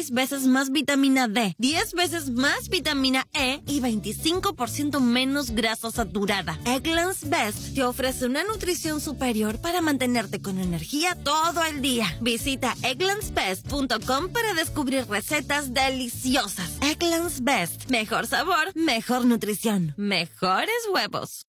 6 veces más vitamina D, 10 veces más vitamina E y 25% menos grasa saturada. Eggland's Best te ofrece una nutrición superior para mantenerte con energía todo el día. Visita egglandsbest.com para descubrir recetas deliciosas. Eggland's Best. Mejor sabor, mejor nutrición, mejores huevos.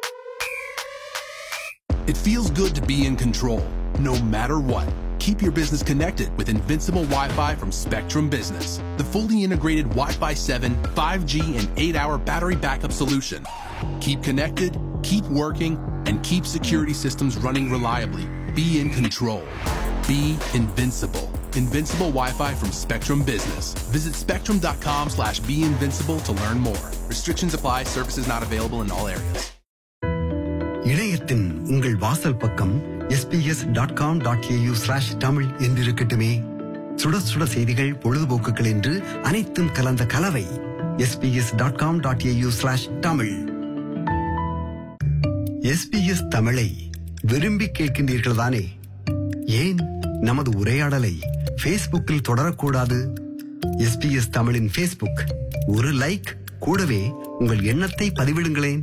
It feels good to be in control, no matter what. Keep your business connected with Invincible Wi Fi from Spectrum Business, the fully integrated Wi Fi 7, 5G, and 8 hour battery backup solution. Keep connected, keep working, and keep security systems running reliably. Be in control. Be invincible. Invincible Wi-Fi from Spectrum Business. Visit spectrum.com slash be invincible to learn more. Restrictions apply. Services not available in all areas. இணையத்தின் உங்கள் வாசல் பக்கம் SBS dot com dot AU slash Tamil என்றிருக்கட்டுமே சுட சுட செய்திகள் பொழுதுபோக்குகள் என்று அனைத்தும் கலந்த கலவை SBS dot com dot AU slash Tamil SBS தமிழை விரும்பி கேட்கின்றீர்கள் தானே ஏன் நமது உரையாடலை ஃபேஸ்புக்கில் தொடரக்கூடாது எஸ்பிஎஸ் தமிழின் ஃபேஸ்புக் ஒரு லைக் கூடவே உங்கள் எண்ணத்தை பதிவிடுங்களேன்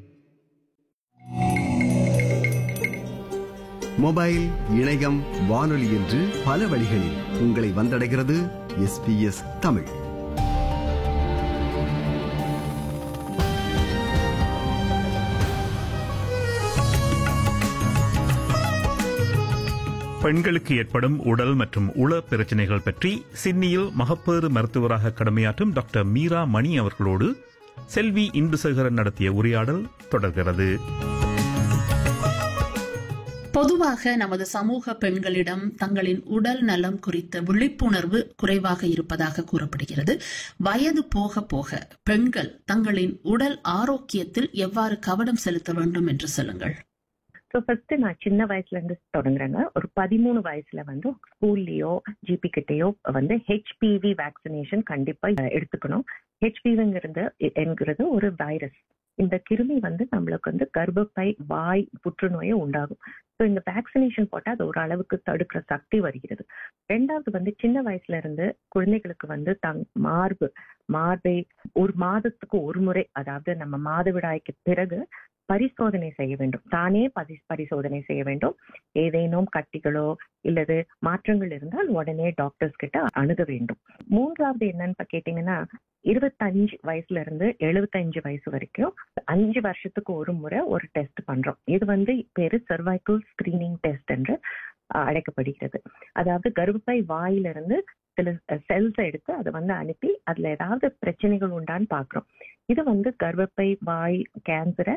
மொபைல் இணையம் வானொலி என்று பல வழிகளில் உங்களை வந்தடைகிறது எஸ்பிஎஸ் தமிழ் பெண்களுக்கு ஏற்படும் உடல் மற்றும் உள பிரச்சனைகள் பற்றி சிட்னியில் மகப்பேறு மருத்துவராக கடமையாற்றும் டாக்டர் மீரா மணி அவர்களோடு செல்வி இந்துசேகரன் நடத்திய உரையாடல் தொடர்கிறது பொதுவாக நமது சமூக பெண்களிடம் தங்களின் உடல் நலம் குறித்த விழிப்புணர்வு குறைவாக இருப்பதாக கூறப்படுகிறது வயது போக போக பெண்கள் தங்களின் உடல் ஆரோக்கியத்தில் எவ்வாறு கவனம் செலுத்த வேண்டும் என்று சொல்லுங்கள் ஸோ ஃபர்ஸ்ட் நான் சின்ன வயசுல இருந்து தொடங்குறேங்க ஒரு பதிமூணு வயசுல வந்து ஸ்கூல்லயோ ஜிபி கிட்டயோ வந்து ஹெச்பிவி வேக்சினேஷன் கண்டிப்பா எடுத்துக்கணும் ஹெச்பிவிங்கிறது என்கிறது ஒரு வைரஸ் இந்த கிருமி வந்து நம்மளுக்கு வந்து கர்ப்பப்பை வாய் புற்றுநோயை உண்டாகும் ஸோ இந்த வேக்சினேஷன் போட்டால் அது ஒரு அளவுக்கு தடுக்கிற சக்தி வருகிறது ரெண்டாவது வந்து சின்ன வயசுல இருந்து குழந்தைகளுக்கு வந்து தங் மார்பு மார்பை ஒரு மாதத்துக்கு ஒரு முறை அதாவது நம்ம மாதவிடாய்க்கு பிறகு பரிசோதனை செய்ய வேண்டும் தானே பரி பரிசோதனை செய்ய வேண்டும் ஏதேனும் கட்டிகளோ இல்லது மாற்றங்கள் இருந்தால் உடனே டாக்டர்ஸ் கிட்ட அணுக வேண்டும் மூன்றாவது என்னன்னு கேட்டீங்கன்னா இருபத்தஞ்சு வயசுல இருந்து எழுபத்தஞ்சு வயசு வரைக்கும் அஞ்சு வருஷத்துக்கு ஒரு முறை ஒரு டெஸ்ட் பண்றோம் இது வந்து பேரு சர்வைக்கல் ஸ்கிரீனிங் டெஸ்ட் என்று அழைக்கப்படுகிறது அதாவது கர்ப்பப்பை வாயிலிருந்து சில செல்ஸ் எடுத்து அதை வந்து அனுப்பி அதுல ஏதாவது பிரச்சனைகள் உண்டான்னு பாக்குறோம் இது வந்து கர்ப்பப்பை வாய் கேன்சரை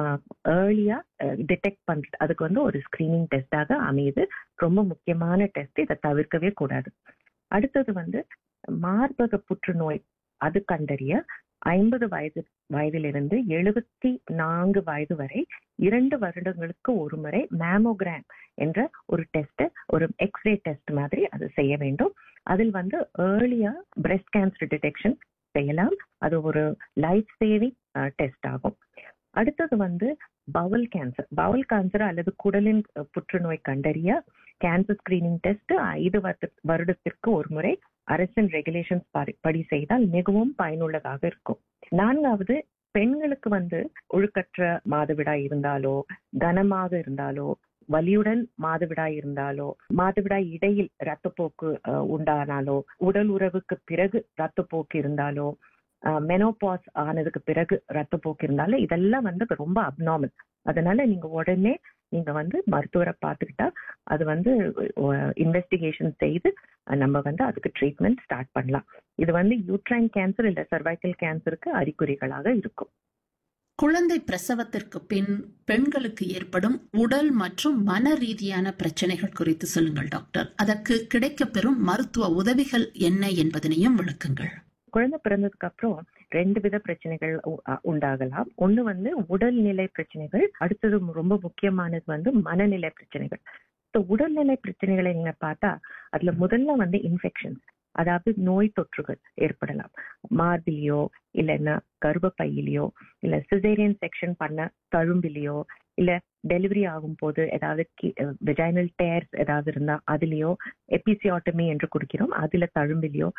ஏர்லியா டிடெக்ட் பண்றது அதுக்கு வந்து ஒரு ஸ்கிரீனிங் டெஸ்டாக அமையுது ரொம்ப முக்கியமான டெஸ்ட் இதை தவிர்க்கவே கூடாது அடுத்தது வந்து மார்பக புற்றுநோய் அது கண்டறிய ஐம்பது வயது வயதிலிருந்து எழுபத்தி நான்கு வயது வரை இரண்டு வருடங்களுக்கு ஒரு முறை மேமோகிராம் என்ற ஒரு டெஸ்ட் ஒரு எக்ஸ்ரே டெஸ்ட் மாதிரி அது செய்ய வேண்டும் அதில் வந்து ஏர்லியா பிரெஸ்ட் கேன்சர் டிடெக்ஷன் செய்யலாம் அது ஒரு லைஃப் சேவிங் டெஸ்ட் ஆகும் அடுத்தது வந்து பவல் கேன்சர் பவல் கேன்சர் அல்லது குடலின் புற்றுநோய் கண்டறிய கேன்சர் ஸ்கிரீனிங் டெஸ்ட் ஐந்து வருடத்திற்கு ஒரு முறை அரசின் ரெகுலேஷன்ஸ் படி செய்தால் மிகவும் பயனுள்ளதாக இருக்கும் நான்காவது பெண்களுக்கு வந்து ஒழுக்கற்ற மாதவிடாய் இருந்தாலோ கனமாக இருந்தாலோ வலியுடன் மாதவிடாய் இருந்தாலோ மாதவிடாய் இடையில் ரத்தப்போக்கு உண்டானாலோ உடல் உறவுக்கு பிறகு ரத்தப்போக்கு இருந்தாலோ மெனோபாஸ் ஆனதுக்கு பிறகு ரத்தப்போக்கு இருந்தாலும் இதெல்லாம் வந்து ரொம்ப அப்நார்மல் அதனால நீங்க உடனே நீங்க வந்து மருத்துவரை பார்த்துக்கிட்டா அது வந்து இன்வெஸ்டிகேஷன் செய்து நம்ம வந்து அதுக்கு ட்ரீட்மெண்ட் ஸ்டார்ட் பண்ணலாம் இது வந்து யூட்ரைன் கேன்சர் இல்ல சர்வைக்கல் கேன்சருக்கு அறிகுறிகளாக இருக்கும் குழந்தை பிரசவத்திற்கு பின் பெண்களுக்கு ஏற்படும் உடல் மற்றும் மன ரீதியான பிரச்சனைகள் குறித்து சொல்லுங்கள் டாக்டர் அதற்கு கிடைக்கப்பெறும் மருத்துவ உதவிகள் என்ன என்பதனையும் விளக்குங்கள் குழந்தை பிறந்ததுக்கு அப்புறம் ரெண்டு வித பிரச்சனைகள் உண்டாகலாம் ஒண்ணு வந்து உடல்நிலை பிரச்சனைகள் அடுத்தது ரொம்ப முக்கியமானது வந்து மனநிலை பிரச்சனைகள் ஸோ உடல்நிலை பிரச்சனைகளை நீங்க பார்த்தா அதுல முதல்ல வந்து இன்ஃபெக்ஷன் அதாவது நோய் தொற்றுகள் ஏற்படலாம் மார்பிலையோ இல்லைன்னா கர்ப்பப்பையிலையோ இல்ல சிசேரியன் செக்ஷன் பண்ண தழும்பிலையோ இல்ல டெலிவரி ஆகும் போது ஏதாவது வெஜைனல் டேர்ஸ் ஏதாவது இருந்தா அதுலயோ எபிசியாட்டமி என்று கொடுக்கிறோம் அதுல தழும்பிலையோ